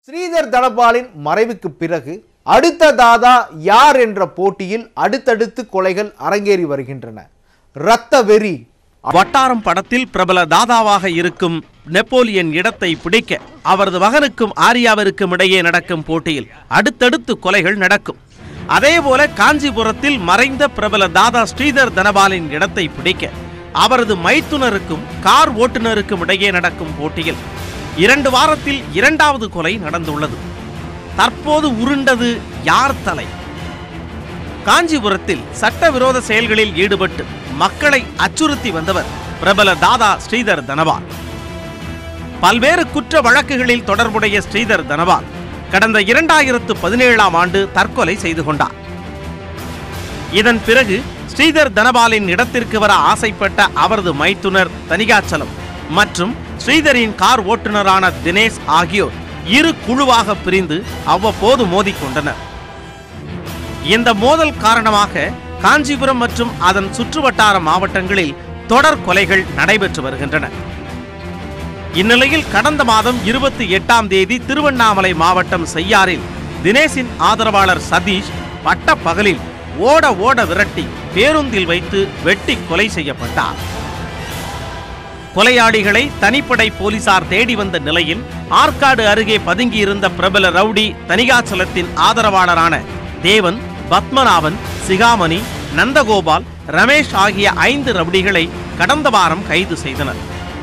ஸ்ரீதர் தனபாலின் மறைவுக்கு பிறகு அடுத்த தாதா யார் என்ற போட்டியில் அடுத்தடுத்து கொலைகள் அரங்கேறி வருகின்றன இரத்த வெறி வட்டாரம் படத்தில் பிரபல தாதாவாக இருக்கும் நெப்போலியன் இடத்தை பிடிக்க அவரது மகனுக்கும் ஆரியாவிற்கும் இடையே நடக்கும் போட்டியில் அடுத்தடுத்து கொலைகள் நடக்கும் அதேபோல காஞ்சிபுரத்தில் மறைந்த பிரபல தாதா ஸ்ரீதர் தனபாலின் இடத்தை பிடிக்க அவரது மைத்துனருக்கும் கார் ஓட்டுநருக்கும் இடையே நடக்கும் போட்டியில் இரண்டு வாரத்தில் இரண்டாவது கொலை நடந்துள்ளது தற்போது உருண்டது யார் தலை காஞ்சிபுரத்தில் சட்டவிரோத செயல்களில் ஈடுபட்டு மக்களை அச்சுறுத்தி வந்தவர் பிரபல தாதா ஸ்ரீதர் தனபால் பல்வேறு குற்ற வழக்குகளில் தொடர்புடைய ஸ்ரீதர் தனபால் கடந்த இரண்டாயிரத்து பதினேழாம் ஆண்டு தற்கொலை செய்து கொண்டார் இதன் பிறகு ஸ்ரீதர் தனபாலின் இடத்திற்கு வர ஆசைப்பட்ட அவரது மைத்துனர் தனிகாச்சலம் மற்றும் ஸ்ரீதரின் கார் ஓட்டுநரான தினேஷ் ஆகியோர் இரு குழுவாக பிரிந்து அவ்வப்போது மோதிக்கொண்டனர் இந்த மோதல் காரணமாக காஞ்சிபுரம் மற்றும் அதன் சுற்றுவட்டார மாவட்டங்களில் தொடர் கொலைகள் நடைபெற்று வருகின்றன இந்நிலையில் கடந்த மாதம் இருபத்தி எட்டாம் தேதி திருவண்ணாமலை மாவட்டம் செய்யாறில் தினேஷின் ஆதரவாளர் சதீஷ் பட்ட பகலில் ஓட ஓட விரட்டி பேருந்தில் வைத்து வெட்டி கொலை செய்யப்பட்டார் கொலையாளிகளை தனிப்படை போலீசார் தேடி வந்த நிலையில் ஆற்காடு அருகே பதுங்கியிருந்த பிரபல ரவுடி தனிகாச்சலத்தின் ஆதரவாளரான தேவன் பத்மநாபன் சிகாமணி நந்தகோபால் ரமேஷ் ஆகிய ஐந்து ரவுடிகளை கடந்த வாரம் கைது செய்தனர்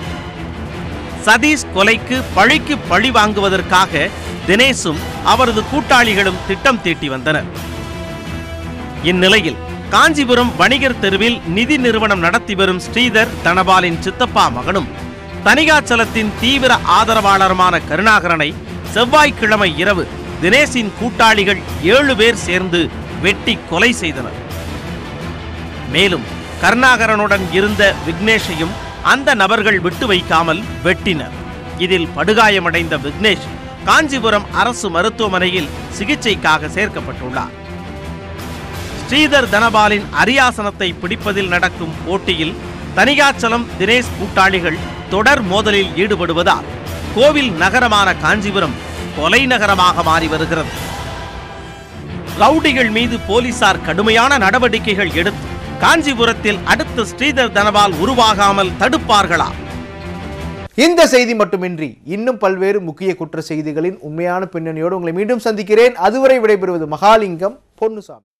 சதீஷ் கொலைக்கு பழிக்கு பழி வாங்குவதற்காக தினேஷும் அவரது கூட்டாளிகளும் திட்டம் தீட்டி வந்தனர் இந்நிலையில் காஞ்சிபுரம் வணிகர் தெருவில் நிதி நிறுவனம் நடத்தி வரும் ஸ்ரீதர் தனபாலின் சித்தப்பா மகனும் தனிகாச்சலத்தின் தீவிர ஆதரவாளருமான கருணாகரனை செவ்வாய்க்கிழமை இரவு தினேஷின் கூட்டாளிகள் ஏழு பேர் சேர்ந்து வெட்டி கொலை செய்தனர் மேலும் கருணாகரனுடன் இருந்த விக்னேஷையும் அந்த நபர்கள் விட்டு வைக்காமல் வெட்டினர் இதில் படுகாயமடைந்த விக்னேஷ் காஞ்சிபுரம் அரசு மருத்துவமனையில் சிகிச்சைக்காக சேர்க்கப்பட்டுள்ளார் ஸ்ரீதர் தனபாலின் அரியாசனத்தை பிடிப்பதில் நடக்கும் போட்டியில் தனிகாச்சலம் தினேஷ் கூட்டாளிகள் தொடர் மோதலில் ஈடுபடுவதால் கோவில் நகரமான காஞ்சிபுரம் கொலை நகரமாக மாறி வருகிறது ரவுடிகள் மீது போலீசார் கடுமையான நடவடிக்கைகள் எடுத்து காஞ்சிபுரத்தில் அடுத்த ஸ்ரீதர் தனபால் உருவாகாமல் தடுப்பார்களா இந்த செய்தி மட்டுமின்றி இன்னும் பல்வேறு முக்கிய குற்ற செய்திகளின் உண்மையான பின்னணியோடு உங்களை மீண்டும் சந்திக்கிறேன் அதுவரை விடைபெறுவது மகாலிங்கம் பொன்னுசாமி